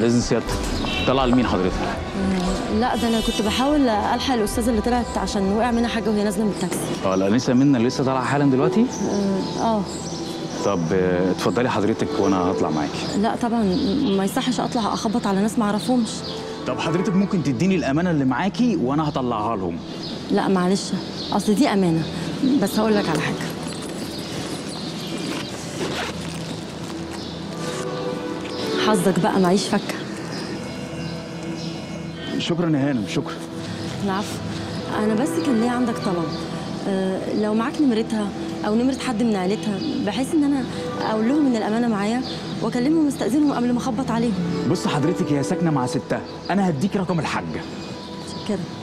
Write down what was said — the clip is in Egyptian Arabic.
بعد اذن سيادتك طلع لمين حضرتك لا ده انا كنت بحاول الحق الاستاذه اللي طلعت عشان وقع منها حاجه وهي نازله من التاكسي اه الانسه منا لسه طالعه حالا دلوقتي اه طب آه، اتفضلي حضرتك وانا هطلع معاكي لا طبعا ما يصحش اطلع اخبط على ناس ما اعرفهمش طب حضرتك ممكن تديني الامانه اللي معاكي وانا هطلعها لهم لا معلش اصل دي امانه بس هقول لك على حاجه حظك بقى معيش فكه شكرا يا هانم شكرا العفو انا بس كان ليا عندك طلب أه لو معاك نمرتها او نمره حد من عيلتها بحيث ان انا اقول لهم ان الامانه معايا واكلمهم استاذنهم قبل ما اخبط عليهم بص حضرتك هي ساكنه مع ستها انا هديك رقم الحاجه كده